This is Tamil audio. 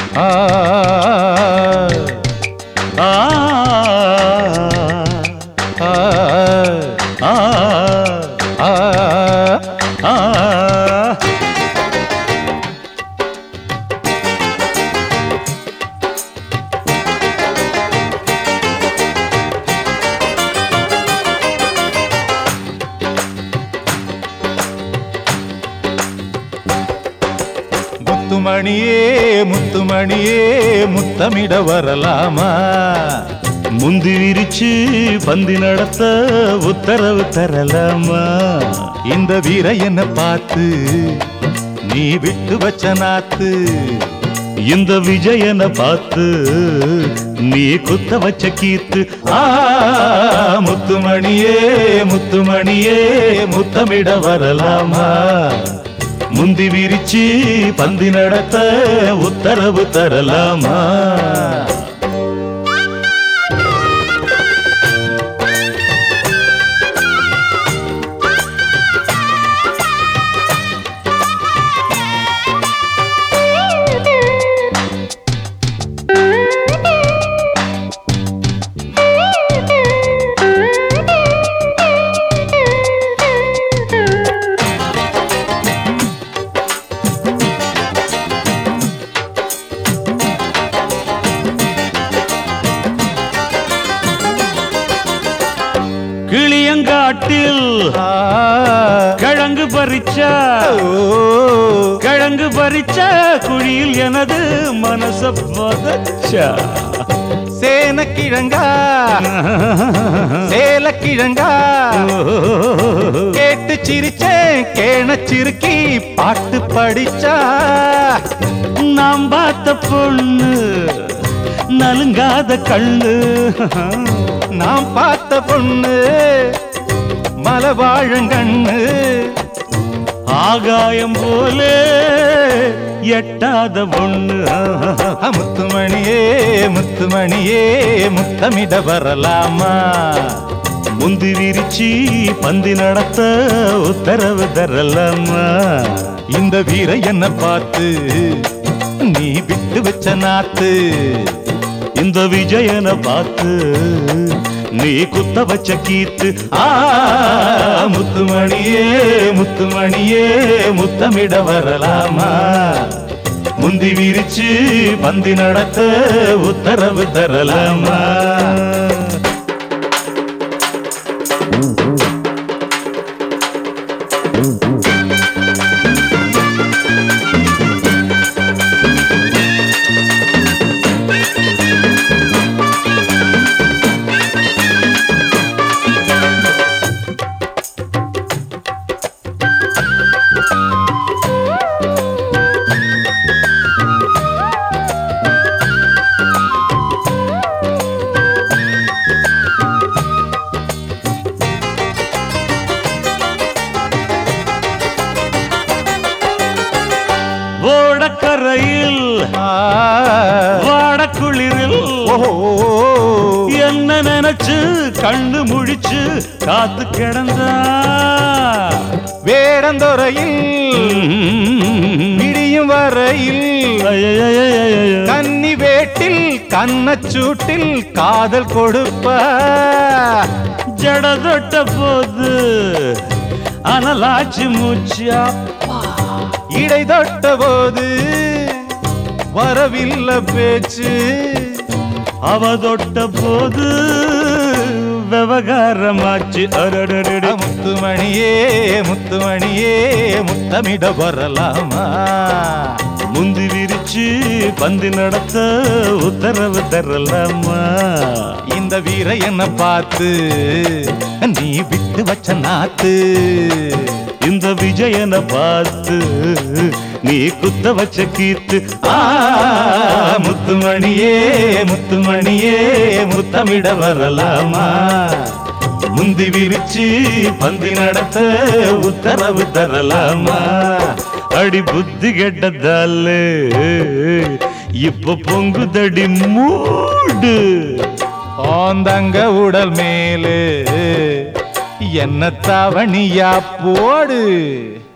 ஆ ஆ ஆ ஆ ஆ ஆ முத்துமணியே முத்துமணியே முத்தமிட வரலாமா முந்தி விரிச்சு பந்தி நடத்த உத்தரவு தரலாமா இந்த வீரையனை பார்த்து நீ விட்டு வச்ச நாத்து இந்த விஜயனை பார்த்து நீ குத்த வச்ச கீத்து ஆ முத்துமணியே முத்துமணியே முத்தமிட வரலாமா முந்தி விரிச்சு பந்தி நடத்த உத்தரவு தரலாமா கிளியங்காட்டில் ஆ, கிழங்கு பறிச்சா ஓ, கிழங்கு பறிச்ச குழியில் எனது மனச பதச்சா சேனக்கிழங்கா சேலக்கிழங்கா கேட்டு சிரிச்சேன் கேணச்சிருக்கி பாட்டு படிச்சா நாம் பார்த்த பொண்ணு நலுங்காத கண்ணு நாம் பார்த்த பொண்ணு மலவாழங்கண்ணு ஆகாயம் போலே எட்டாத பொண்ணு முத்துமணியே முத்துமணியே முத்தமிட வரலாமா முந்தி விரிச்சி பந்தி நடத்த உத்தரவு தரலாமா இந்த வீர என்ன பார்த்து நீ விட்டு வச்ச நாத்து இந்த விஜயனை பார்த்து நீ குத்த வச்ச கீத்து ஆ முத்துமணியே முத்துமணியே முத்தமிட வரலாமா முந்தி விரிச்சு பந்தி நடத்த உத்தரவு தரலாமா ஓடக்கரையில் ஆ, வாடக்குளிரில் ஓஹோ என்ன நினைச்சு கண்ணு முழிச்சு காத்து கிடந்தா வேடந்துறையில் விடியும் வரையில் ஐயையையையையோ. கன்னி வேட்டில் கண்ணச்சூட்டில் காதல் கொடுப்ப ஜட தொட்ட போது அனலாச்சு மூச்சா இடை தொட்ட போது வரவில்லை பேச்சு அவ தொட்ட போது விவகாரமாச்சு அரடரடு முத்துமணியே முத்துமணியே முத்தமிட வரலாமா முந்தி விரிச்சு பந்தி நடத்த உத்தரவு தரலாமா இந்த வீர என்ன பார்த்து நீ விட்டு வச்ச நாத்து இந்த விஜயனை பார்த்து நீ குத்த வச்ச கீத்து ஆ, முத்துமணியே முத்துமணியே முத்தமிட வரலாமா முந்தி விரிச்சு பந்தி நடத்த உத்தரவு தரலாமா அடி புத்தி கெட்டதால இப்ப பொங்குதடி மூடு ஆந்தங்க உடல் மேலே என்ன தவணியா போடு